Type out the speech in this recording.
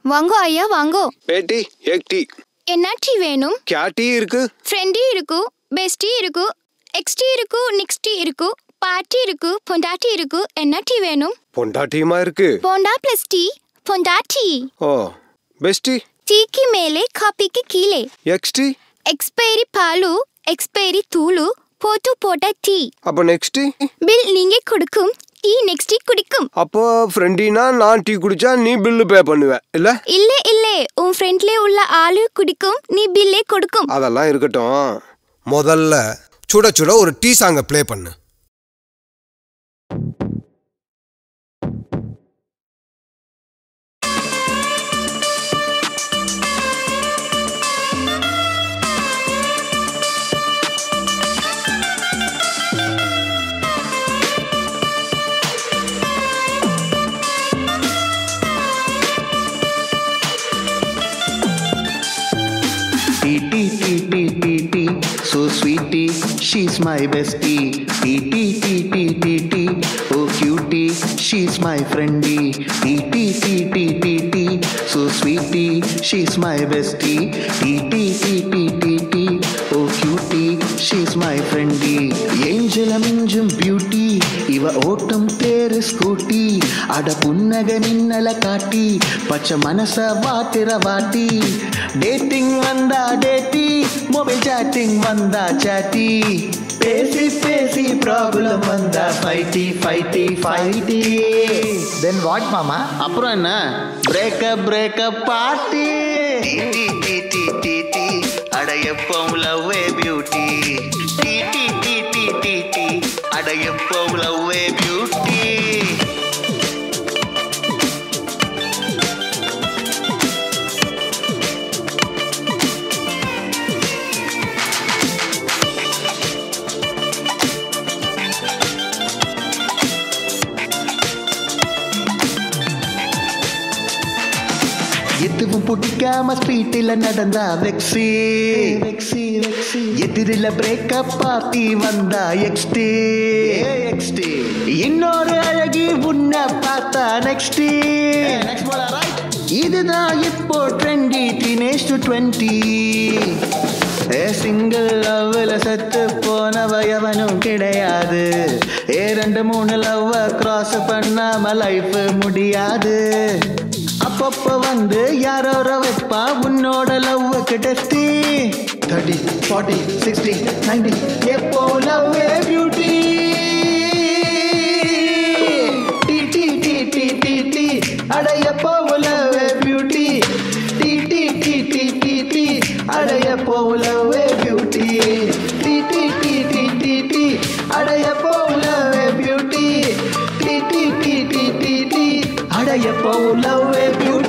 வாங்கோ ஐயா வாங்கோ बेटी एक टी என்ன டீ வேணும் क्या टी இருக்கு ஃப்ரெண்டி இருக்கு பெஸ்டி இருக்கு எக்ஸ்டி இருக்கு நிக்ஸ்டி இருக்கு பாட்டி இருக்கு பொண்டாட்டி இருக்கு என்ன டீ வேணும் பொண்டாட்டியுமா இருக்கு போண்டா பிளஸ் டீ பொண்டாட்டி ஓ பெஸ்டி டீக்கு மேலே காப்பிக்கு கீழே எக்ஸ் டி எக்ஸ்பைரி பாலு எக்ஸ்பைரி தூளு போட்டு போட்ட டீ அப்போ நெக்ஸ்ட் பில் நீங்க கொடுக்கும் டீ நெக்ஸ்ட் குடிக்கும் அப்போ ஃப்ரெண்டினா நான் டீ குடிச்சா நீ பில்லு பே பண்ணுவ இல்ல இல்ல இல்ல உன் ஃப்ரெண்ட்ல உள்ள ஆளு குடிக்கும் நீ பில்லே கொடுக்கும் அதெல்லாம் இருக்கட்டும் முதல்ல சுட சுட ஒரு டீ சாங்கை ப்ளே பண்ணு Tea, tea, tea, tea, tea, tea, so sweetie, she's my bestie. Tea, tea, tea, tea, tea, tea, oh cutie, she's my friendie. Tea, tea, tea, tea, tea, tea, so sweetie, she's my bestie. Tea, tea, tea, tea, tea, tea, oh cutie, she's my friendie. ஏஞ்சல மிஞ்சும் beauty இவ ஓட்டம் பேரு scooty அட புன்னக மின்னல காட்டி பச்சை மனச வாத்திர வாட்டி dating வந்தா டேட்டி மொபைல் சாட்டிங் வந்தா சாட்டி பேசி பேசி ப்ராப்ளம் வந்தா ஃபைட்டி ஃபைட்டி ஃபைட்டி தென் வாட் மாமா அப்புறம் என்ன பிரேக்கப் பிரேக்கப் பார்ட்டி டி டி டி டி டி அட எப்பவும் லவ்வே பியூட்டி டி டி டி டி டி டி அட எப்பவும் லவ்வே பியூட்டி எதுவும் பிடிக்காம ஸ்பீட்டில் நடந்தா வெக்ஸி வெக்ஸி வெக்ஸி எதிரில பிரேக்கப் பார்ட்டி வந்தா எக்ஸ்டி எக்ஸ்டி இன்னொரு அழகி உன்னை பார்த்தா நெக்ஸ்ட் இதுதான் இப்போ ட்ரெண்டி டீனேஜ் டு டுவெண்ட்டி ஏ சிங்கிள் லவ்ல செத்து போனவ எவனும் கிடையாது ஏ ரெண்டு மூணு லவ் கிராஸ் பண்ணாம லைஃப் முடியாது அப்பப்போ வந்து யாரோ வைப்பா உன்னோட லவ்வுக்கு டெஸ்டி தேர்ட்டி ஃபார்ட்டி சிக்ஸ்டி நைன்டி எப்போ லவ் பியூட்டி டி டி டி டி டி டி அட எப்போ லவ் பியூட்டி டி டி டி டி டி டி அட எப்போ லவ் பியூட்டி டி டி டி டி டி டி அட எப்போ லவ் பியூட்டி டி டி டி டி டி டி அட எப்போ லவ் பியூட்டி